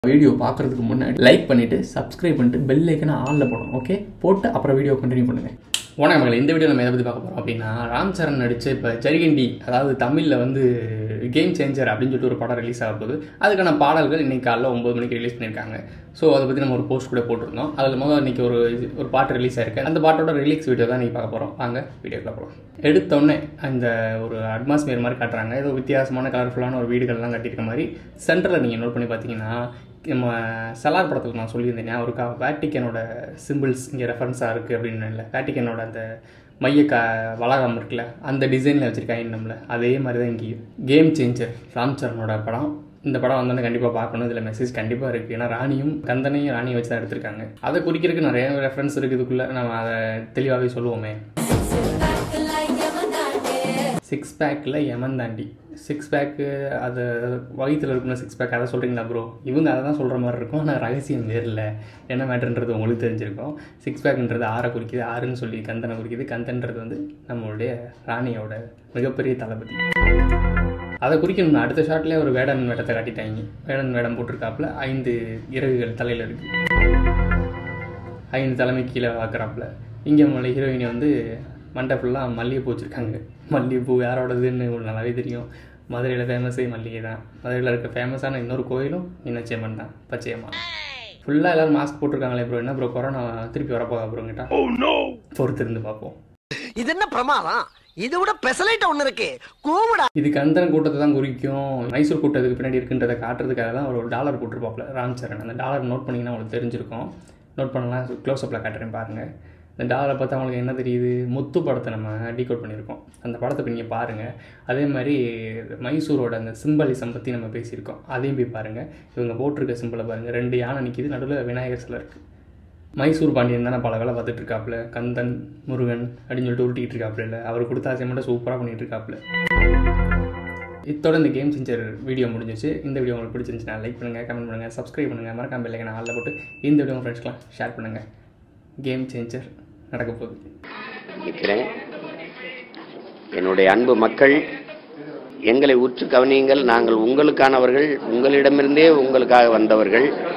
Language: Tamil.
வீடியோ பார்க்குறதுக்கு முன்னாடி லைக் பண்ணிவிட்டு சப்ஸ்கிரைப் பண்ணிட்டு பெல் ஐக்கனை ஆனில் போடணும் ஓகே போட்டு அப்புறம் வீடியோ கண்டினியூ பண்ணுங்கள் வணக்கம் மகளே இந்த வீடியோ நம்ம எதை பற்றி பார்க்க போகிறோம் அப்படின்னா ராம் சரண் நடித்த இப்போ ஜரிகண்டி அதாவது தமிழில் வந்து கேம் சேஞ்சர் அப்படின்னு சொல்லிட்டு ஒரு படம் ரிலீஸ் ஆக போகுது அதுக்கான பாடல்கள் இன்னைக்கு காலைல ஒம்பது மணிக்கு ரிலீஸ் பண்ணியிருக்காங்க ஸோ அதை பற்றி நம்ம ஒரு போஸ்ட் கூட போட்டிருந்தோம் அதில் முதல் இன்னைக்கு ஒரு இது- ஒரு பாட்டு ரிலீஸ் ஆயிருக்கு அந்த பாட்டோட ரிலீஸ் வீடியோ தான் நீங்கள் பார்க்க போகிறோம் வாங்க வீடியோக்குள்ள போகலாம் எடுத்தோடனே அந்த ஒரு அட்மாஸ்பியர் மாதிரி காட்டுறாங்க ஏதோ வித்தியாசமான கலர்ஃபுல்லான ஒரு வீடுகள்லாம் கட்டியிருக்க மாதிரி சென்டரில் நீங்கள் நோட் பண்ணி பார்த்தீங்கன்னா நம்ம சலார் படத்தில் நான் சொல்லியிருந்தேன் ஞாபகம் இருக்கா வேட்டிக்கனோட சிம்பிள்ஸ் இங்கே ரெஃபரன்ஸாக இருக்குது அப்படின்னு இல்லை வேட்டிக்கனோட அந்த மைய க வளாகம் இருக்குல்ல அந்த டிசைனில் வச்சுருக்காங்க நம்மள அதே மாதிரி தான் இங்கேயும் கேம் சேஞ்சர் ராம் சரணோட படம் இந்த படம் வந்தோடனே கண்டிப்பாக பார்க்கணும் இதில் மெசேஜ் கண்டிப்பாக இருக்குது ஏன்னா ராணியும் கந்தனையும் ராணியும் வச்சு தான் எடுத்திருக்காங்க அதை குறிக்கிறதுக்கு நிறைய ரெஃபரன்ஸ் இருக்குது இதுக்குள்ளே நம்ம அதை தெளிவாகவே சொல்லுவோமே சிக்ஸ் பேக்கில் எமன் தாண்டி சிக்ஸ் பேக்கு அது வயிற்றில் இருக்கும்ல சிக்ஸ் பேக் அதை சொல்கிறீங்களா ப்ரோ இவங்க அதை தான் சொல்கிற மாதிரி இருக்கும் ஆனால் ரகசியம் வேறில்ல என்ன மேட்டர்ன்றது உங்களுக்கு தெரிஞ்சிருக்கும் சிக்ஸ் பேக்ன்றது ஆறை குறிக்குது ஆறுன்னு சொல்லி கந்தனை குறிக்குது கந்தன்றது வந்து நம்மளுடைய ராணியோட மிகப்பெரிய தளபதி அதை குறிக்கணும் அடுத்த ஷாட்லேயே ஒரு வேடன் வேடத்தை காட்டிட்டாங்க வேடன் வேடம் போட்டிருக்காப்புல ஐந்து இறகுகள் தலையில் இருக்குது ஐந்து தலைமை கீழே பார்க்குறாப்புல இங்கே நம்மளோட ஹீரோயினி வந்து மண்டை ஃபுல்லாக மல்லிகைப்பூ வச்சுருக்காங்க மல்லிகைப்பூ யாரோடதுன்னு உங்களுக்கு நல்லாவே தெரியும் மதுரையில் ஃபேமஸே மல்லிகை தான் மதுரையில் இருக்க ஃபேமஸான இன்னொரு கோயிலும் மீனாட்சியம்மன் தான் பச்சையம்மன் ஃபுல்லாக எல்லோரும் மாஸ்க் போட்டிருக்காங்களே ப்ரோ என்ன ப்ரோ கொரோனா திருப்பி வரப்போதா ப்ரோ கிட்ட பொறுத்து இருந்து பார்ப்போம் இது என்ன பிரமாதம் இதை விட பெசலைட் ஒண்ணு இருக்கு கூவுடா இது கந்தன் கூட்டத்தை தான் குறிக்கும் மைசூர் கூட்டத்துக்கு பின்னாடி இருக்குன்றதை காட்டுறதுக்காக தான் ஒரு டாலர் போட்டிருப்பாப்புல ராம் சரண் அந்த டாலர் நோட் பண்ணிங்கன்னா உங்களுக்கு தெரிஞ்சிருக்கும் நோட் பண்ணலாம் க்ளோஸ்அப்பில் காட்டுறேன் பாருங்கள் இந்த டாலரை பார்த்தா உங்களுக்கு என்ன தெரியுது முத்து படத்தை நம்ம டீகோட் பண்ணியிருக்கோம் அந்த படத்தை போய் நீங்கள் பாருங்கள் அதே மாதிரி மைசூரோட அந்த சிம்பலிசம் பற்றி நம்ம பேசியிருக்கோம் அதையும் போய் பாருங்கள் இவங்க போட்டிருக்க சிம்பிளை பாருங்கள் ரெண்டு யானை நிற்கிது நடுவில் விநாயகர் சிலை இருக்குது மைசூர் பாண்டியன் தானே பல வேலை பார்த்துட்டு இருக்காப்புல கந்தன் முருகன் அப்படின்னு சொல்லிட்டு உருட்டிக்கிட்டு இருக்காப்புல இல்லை அவர் கொடுத்த அசைமெண்ட்டை சூப்பராக பண்ணிட்டு இருக்காப்புல இத்தோட இந்த கேம் செஞ்சர் வீடியோ முடிஞ்சிச்சு இந்த வீடியோ உங்களுக்கு பிடிச்சிருந்துச்சுன்னா லைக் பண்ணுங்கள் கமெண்ட் பண்ணுங்கள் சப்ஸ்கிரைப் பண்ணுங்கள் மறக்காம பெல்லைக்கு நான் ஆளில் போட்டு இந்த வீடியோ உங்கள் ஃப்ரெண்ட்ஸ்க்கெலாம் ஷேர் பண்ணுங்கள் கேம் சேஞ்சர் நடக்க போகுது இருக்கிறேன் என்னுடைய அன்பு மக்கள் எங்களை உற்று கவனியுங்கள் நாங்கள் உங்களுக்கானவர்கள் உங்களிடமிருந்தே உங்களுக்காக வந்தவர்கள்